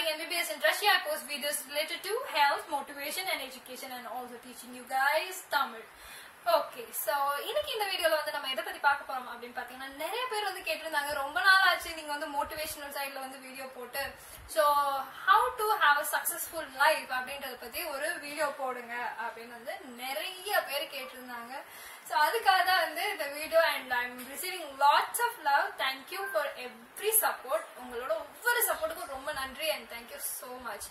MBBS in Russia. I post videos related to health, motivation and education and also teaching you guys Tamil. Okay so இன்னைக்கு இந்த வீடியோல வந்து நம்ம எதை பத்தி பார்க்க போறோம் அப்படின்னு பாத்தீங்கன்னா நிறைய பேர் வந்து கேட்டிருந்தாங்க ரொம்ப நாள் ஆச்சு நீங்க வந்து மோட்டிவேஷனல் சைட்ல வந்து வீடியோ போட்டு so how to have a successful life அப்படின்றத பத்தி ஒரு வீடியோ போடுங்க அப்படின்னு வந்து நிறைய பேர் கேட்டிருந்தாங்க ஸோ அதுக்காக தான் வந்து இந்த video and I am receiving lots of love thank you for every support உங்களோட ஒவ்வொரு சப்போர்ட்டுக்கும் ரொம்ப நன்றி and thank you so much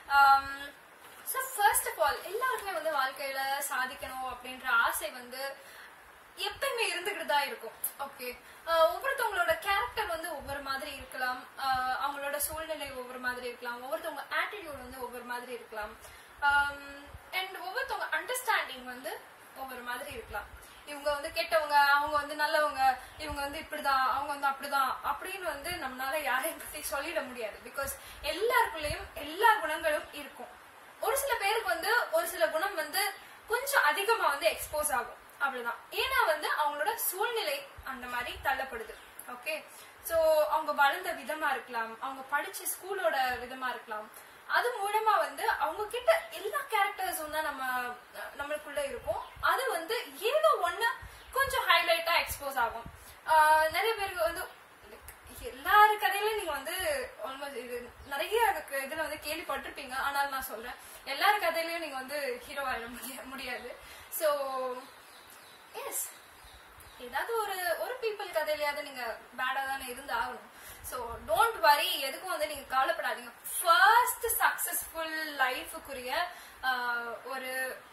so first of all எல்லாருக்குமே வந்து வாழ்க்கையில சாதிக்கணும் அப்படின்ற ஆசை வந்து எப்பயுமே இருந்துகிட்டு தான் இருக்கும் ஓகே ஒவ்வொருத்தவங்களோட கேரக்டர் வந்து ஒவ்வொரு மாதிரி இருக்கலாம் ஆஹ் அவங்களோட சூழ்நிலை ஒவ்வொரு மாதிரி இருக்கலாம் ஒவ்வொருத்தவங்க ஆட்டிடியூட் வந்து ஒவ்வொரு மாதிரி இருக்கலாம் அண்ட் ஒவ்வொருத்தவங்க அண்டர்ஸ்டாண்டிங் வந்து ஒவ்வொரு மாதிரி இருக்கலாம் இவங்க வந்து கெட்டவங்க அவங்க வந்து நல்லவங்க இவங்க வந்து இப்படிதான் அவங்க வந்து அப்படிதான் அப்படின்னு வந்து நம்மளால யாரையும் பத்தி சொல்லிட முடியாது பிகாஸ் எல்லாருக்குள்ளேயும் எல்லா குணங்களும் இருக்கும் ஒரு சில பேருக்கு வந்து ஒரு சில குணம் வந்து கொஞ்சம் அதிகமா வந்து எக்ஸ்போஸ் ஆகும் அவ்வளவுதான் ஏன்னா வந்து அவங்களோட சூழ்நிலை அந்த மாதிரி தள்ளப்படுது ஓகே சோ அவங்க வளர்ந்த விதமா இருக்கலாம் அவங்க படிச்ச ஸ்கூலோட விதமா இருக்கலாம் அது மூலமா வந்து அவங்க கிட்ட எல்லா கேரக்டர்ஸும் தான் நம்ம நம்மளுக்குள்ள இருக்கும் அது வந்து ஏதோ ஒண்ணு கொஞ்சம் ஹைலைட்டா எக்ஸ்போஸ் ஆகும் ஆஹ் நிறைய பேருக்கு வந்து எல்லாரு கதையிலும் நீங்க வந்து ஆல்மோஸ்ட் இது நிறைய எனக்கு இதுல வந்து கேள்விப்பட்டிருப்பீங்க ஆனால் நான் சொல்றேன் எல்லார் கதையிலயும் நீங்க வந்து ஹீரோ ஆயிட முடிய- முடியாது சோ எஸ் ஏதாவது ஒரு ஒரு பீப்புள் கதையிலயாவது நீங்க பேடா தானே இருந்து ஆகணும் சோ டோன்ட் வரி எதுக்கும் வந்து நீங்க கவலைப்படாதீங்க ஃபர்ஸ்ட் சக்சஸ்ஃபுல் லைஃபுக்குரிய ஒரு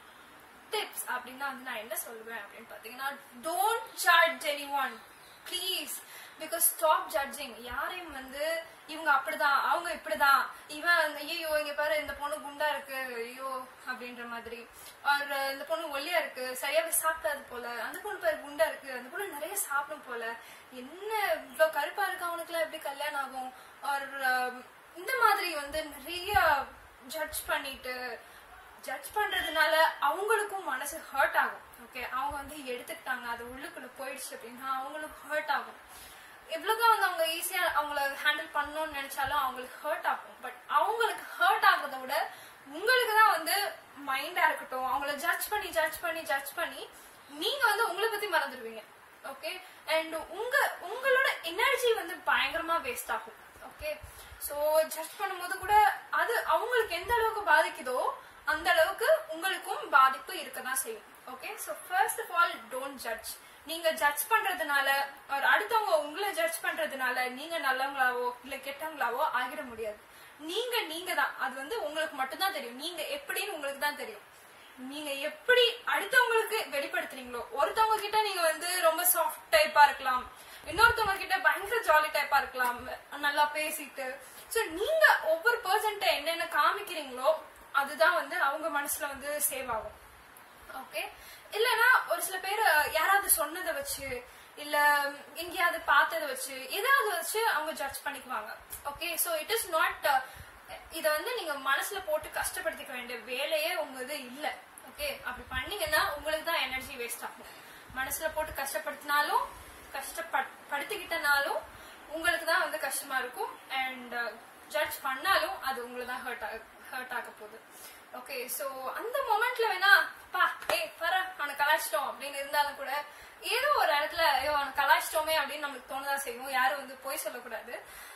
டிப்ஸ் அப்படின்னா வந்து நான் என்ன சொல்லுவேன் அப்படின்னு பாத்தீங்கன்னா don't judge anyone please because stop judging யாரையும் வந்து இவங்க அப்படிதான் அவங்க இப்படிதான் இவன் ஐயோ இங்க பாரு இந்த பொண்ணு குண்டா இருக்கு ஐயோ அப்படின்ற மாதிரி ஒரு இந்த பொண்ணு ஒல்லியா இருக்கு சரியாவே சாப்பிடாது போல அந்த பொண்ணு பேர் குண்டா இருக்கு அந்த பொண்ணு நிறைய சாப்பிடும் போல என்ன இவ்வளவு கருப்பா இருக்கு அவனுக்குலாம் எப்படி கல்யாணம் ஆகும் ஒரு இந்த மாதிரி வந்து நிறைய ஜட்ஜ் பண்ணிட்டு ஜட்ஜ் பண்றதுனால அவங்களுக்கும் மனசு ஹர்ட் ஆகும் ஓகே அவங்க வந்து எடுத்துக்கிட்டாங்க அது உள்ளுக்குள்ள போயிடுச்சு அப்படின்னா அவங்களுக்கு ஹர்ட் ஆகும் எவ்வளவுதான் வந்து அவங்க ஈஸியா அவங்கள ஹேண்டில் பண்ணணும்னு நினைச்சாலும் அவங்களுக்கு ஹர்ட் ஆகும் பட் அவங்களுக்கு ஹர்ட் ஆகுறத விட உங்களுக்கு தான் வந்து மைண்டா இருக்கட்டும் அவங்கள ஜட்ஜ் பண்ணி ஜட்ஜ் பண்ணி ஜட்ஜ் பண்ணி நீங்க வந்து உங்களை பத்தி மறந்துடுவீங்க ஓகே அண்ட் உங்க உங்களோட எனர்ஜி வந்து பயங்கரமா வேஸ்ட் ஆகும் ஓகே சோ ஜட்ஜ் பண்ணும்போது கூட அது அவங்களுக்கு எந்த அளவுக்கு பாதிக்குதோ அந்த அளவுக்கு உங்களுக்கும் பாதிப்பு இருக்கதான் செய்யும் okay so first of all don't judge நீங்க ஜட்ஜ் பண்றதுனால ஒரு அடுத்தவங்க உங்களை ஜட்ஜ் பண்றதுனால நீங்க நல்லவங்களாவோ இல்ல கெட்டவங்களாவோ ஆகிட முடியாது நீங்க நீங்க தான் அது வந்து உங்களுக்கு மட்டும்தான் தெரியும் நீங்க எப்படின்னு உங்களுக்கு தான் தெரியும் நீங்க எப்படி அடுத்தவங்களுக்கு வெளிப்படுத்துறீங்களோ ஒருத்தவங்க கிட்ட நீங்க வந்து ரொம்ப சாஃப்ட் டைப்பா இருக்கலாம் இன்னொருத்தவங்க கிட்ட பயங்கர ஜாலி டைப்பா இருக்கலாம் நல்லா பேசிட்டு சோ நீங்க ஒவ்வொரு பர்சன்ட்ட என்னென்ன காமிக்கிறீங்களோ அதுதான் வந்து அவங்க மனசுல வந்து சேவ் ஆகும் ஓகே இல்லனா ஒரு சில பேர் யாராவது சொன்னதை வச்சு இல்ல எங்கேயாவது பார்த்ததை வச்சு ஏதாவது வச்சு அவங்க ஜட்ஜ் பண்ணிக்குவாங்க okay so it is not இத வந்து நீங்க மனசுல போட்டு கஷ்டப்படுத்திக்க வேண்டிய வேலையே உங்க இது இல்ல ஓகே அப்படி பண்ணீங்கன்னா உங்களுக்கு தான் எனர்ஜி வேஸ்ட் ஆகும் மனசுல போட்டு கஷ்டப்படுத்தினாலும் கஷ்டப்படுத்திக்கிட்டனாலும் உங்களுக்கு தான் வந்து கஷ்டமா இருக்கும் அண்ட் ஜட்ஜ் பண்ணாலும் அது உங்களை தான் ஹர்ட் ஹர்ட் ஆக போகுது ஓகே சோ அந்த மொமெண்ட்ல வேணா பா ஏய் பர அவனை கலாச்சிட்டோம் அப்படின்னு இருந்தாலும் கூட ஏதோ ஒரு இடத்துல ஐயோ அவனை கலாச்சிட்டோமே அப்படின்னு நம்மளுக்கு தோணதான் செய்யும் யாரும் வந்து போய் சொல்லக்கூடாது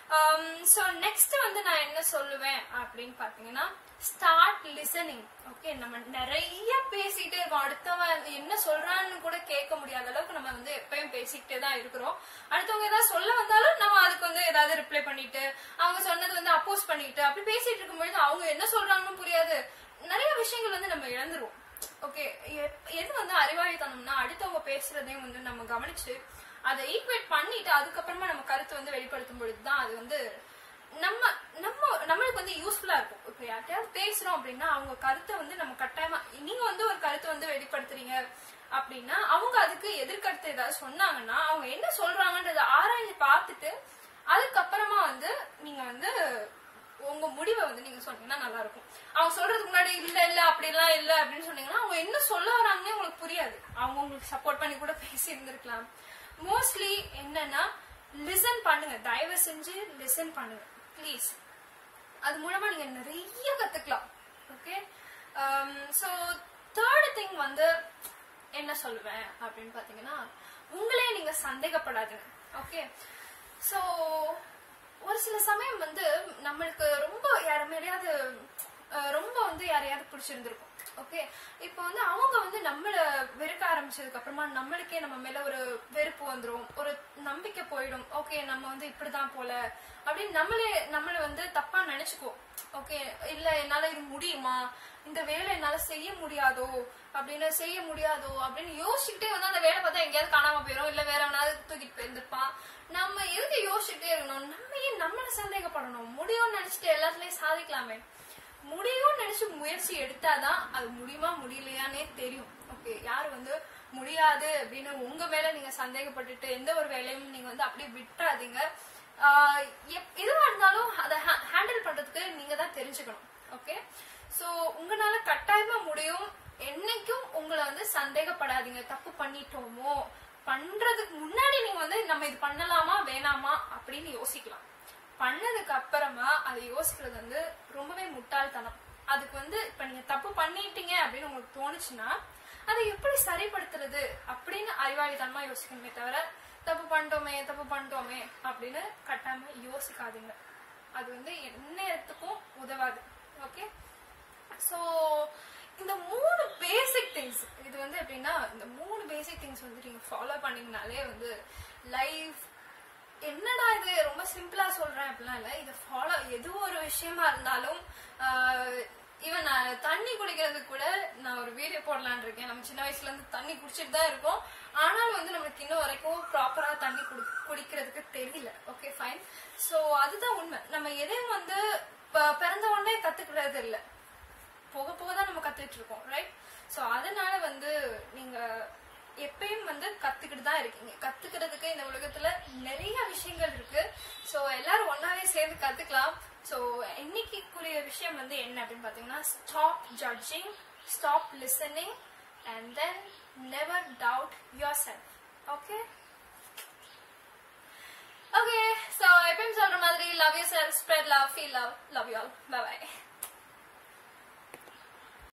சோ நெக்ஸ்ட் வந்து நான் என்ன சொல்லுவேன் அப்படின்னு பாத்தீங்கன்னா ஸ்டார்ட் லிசனிங் ஓகே நம்ம நிறைய பேசிட்டே இருக்கோம் அடுத்தவன் என்ன சொல்றான்னு கூட கேட்க முடியாத அளவுக்கு நம்ம வந்து எப்பயும் பேசிக்கிட்டே தான் இருக்கிறோம் அடுத்தவங்க ஏதாவது சொல்ல வந்தாலும் நம்ம அதுக்கு வந்து ஏதாவது ரிப்ளை பண்ணிட்டு அவங்க சொன்னது வந்து அப்போஸ் பண்ணிட்டு அப்படி பேசிட்டு இருக்கும்பொழுது அவங்க என்ன சொல்றாங்கன்னு புரியாது நிறைய விஷயங்கள் வந்து நம்ம இழந்துருவோம் ஓகே எது வந்து அறிவாளித்தனம்னா அடுத்தவங்க பேசுறதையும் வந்து நம்ம கவனிச்சு அதை ஈக்குவேட் பண்ணிட்டு அதுக்கப்புறமா நம்ம கருத்து வந்து வெளிப்படுத்தும் பொழுதுதான் அது வந்து நம்ம நம்ம நம்மளுக்கு வந்து யூஸ்ஃபுல்லா இருக்கும் இப்ப யார்கிட்டயாவது பேசுறோம் அப்படின்னா அவங்க கருத்தை வந்து நம்ம கட்டாயமா நீங்க வந்து ஒரு கருத்தை வந்து வெளிப்படுத்துறீங்க அப்படின்னா அவங்க அதுக்கு எதிர்கருத்து ஏதாவது சொன்னாங்கன்னா அவங்க என்ன சொல்றாங்கன்றத ஆராய்ஞ்சு பார்த்துட்டு அதுக்கப்புறமா வந்து நீங்க வந்து உங்க முடிவை வந்து நீங்க சொன்னீங்கன்னா நல்லா இருக்கும் அவங்க சொல்றதுக்கு முன்னாடி இல்ல இல்ல அப்படிலாம் இல்ல அப்படின்னு சொன்னீங்கன்னா அவங்க என்ன சொல்ல வராங்கன்னே உங்களுக்கு புரியாது அவங்க உங்களுக்கு சப்போர்ட் பண்ணி கூட பேசி இருந்திருக்கலாம் மோஸ்ட்லி என்னன்னா லிசன் பண்ணுங்க தயவு செஞ்சு லிசன் பண்ணுங்க ப்ளீஸ் அது மூலமா நீங்க நிறைய கத்துக்கலாம் ஓகே ஸோ தேர்ட் திங் வந்து என்ன சொல்லுவேன் அப்படின்னு பாத்தீங்கன்னா உங்களே நீங்க சந்தேகப்படாதுங்க ஓகே ஸோ ஒரு சில சமயம் வந்து நம்மளுக்கு ரொம்ப யார் மேலேயாவது அஹ், ரொம்ப வந்து யாரையாவது பிடிச்சிருந்திருக்கும் ஓகே இப்போ வந்து அவங்க வந்து நம்மள வெறுக்க ஆரம்பிச்சதுக்கு அப்புறமா நம்மளுக்கே நம்ம மேல ஒரு வெறுப்பு வந்துரும் ஒரு நம்பிக்கை போயிடும் ஓகே நம்ம வந்து இப்படிதான் போல அப்படின்னு நம்மளே நம்மள வந்து தப்பா நினைச்சுக்குவோம் ஓகே இல்ல என்னால இது முடியுமா இந்த வேலை என்னால செய்ய முடியாதோ அப்படின்னு செய்ய முடியாதோ அப்படின்னு யோசிச்சுக்கிட்டே வந்து அந்த வேலை பார்த்தா எங்கேயாவது காணாம போயிடும் இல்ல வேற எவனாவது தூக்கிட்டு போயிருந்திருப்பான் நம்ம எதுக்கு யோசிச்சுட்டே இருக்கணும் நம்ம ஏன் நம்மள சந்தேகப்படணும் முடியும்னு நினைச்சிட்டு எல்லாத்துலயும் சாதிக்கலாமே முடியும்னு நினைச்சு முயற்சி எடுத்தாதான் அது முடியுமா முடியலையானே தெரியும் ஓகே யார் வந்து முடியாது அப்படின்னு உங்க மேல நீங்க சந்தேகப்பட்டுட்டு எந்த ஒரு வேலையும் நீங்க வந்து அப்படியே விட்டுறாதீங்க ஆஹ் எப்- எதுவா இருந்தாலும் அதை ஹேண்டில் பண்றதுக்கு நீங்க தான் தெரிஞ்சுக்கணும் ஓகே சோ உங்களால கட்டாயமா முடியும் என்னைக்கும் உங்களை வந்து சந்தேகப்படாதீங்க தப்பு பண்ணிட்டோமோ பண்றதுக்கு முன்னாடி நீங்க வந்து நம்ம இது பண்ணலாமா வேணாமா அப்படின்னு யோசிக்கலாம் பண்ணதுக்கு அப்புறமா அதை யோசிக்கிறது வந்து ரொம்பவே முட்டாள்தனம் அதுக்கு வந்து இப்ப நீங்க தப்பு பண்ணிட்டீங்க அப்படின்னு உங்களுக்கு தோணுச்சுன்னா அதை எப்படி சரிப்படுத்துறது அப்படின்னு அறிவாளித்தனமா யோசிக்கணுமே தவிர தப்பு பண்ணிட்டோமே தப்பு பண்ணிட்டோமே அப்படின்னு கட்டாம யோசிக்காதீங்க அது வந்து எந்நேரத்துக்கும் உதவாது ஓகே சோ இந்த மூணு பேசிக் திங்ஸ் இது வந்து எப்படின்னா இந்த மூணு பேசிக் திங்ஸ் வந்து நீங்க ஃபாலோ பண்ணீங்கனாலே வந்து லைஃப் என்னடா இது ரொம்ப சிம்பிளா சொல்றேன் அப்படிலாம் இல்ல இது ஃபாலோ எது ஒரு விஷயமா இருந்தாலும் ஈவன் நான் தண்ணி குடிக்கிறதுக்கு கூட நான் ஒரு வீடியோ போடலான்னு இருக்கேன் நம்ம சின்ன வயசுல இருந்து தண்ணி குடிச்சிட்டு தான் இருக்கோம் ஆனாலும் வந்து நமக்கு இன்னும் வரைக்கும் ப்ராப்பரா தண்ணி குடி- குடிக்கிறதுக்கு தெரியல ஓகே ஃபைன் சோ அதுதான் உண்மை நம்ம எதையும் வந்து ப- பிறந்த உடனே கத்துக்கிறது இல்ல போக போக தான் நம்ம கத்துட்டு இருக்கோம் ரைட் சோ அதனால வந்து நீங்க எப்பயும் வந்து கத்துக்கிட்டு தான் இருக்கீங்க கத்துக்கிறதுக்கு இந்த உலகத்துல நிறைய விஷயங்கள் இருக்கு சோ எல்லாரும் ஒன்னாவே சேர்ந்து கத்துக்கலாம் சோ இன்னைக்குரிய விஷயம் வந்து என்ன அப்படின்னு பாத்தீங்கன்னா stop judging stop listening and then never doubt yourself okay okay so எப்பயும் சொல்ற மாதிரி love yourself spread love feel love love you all bye by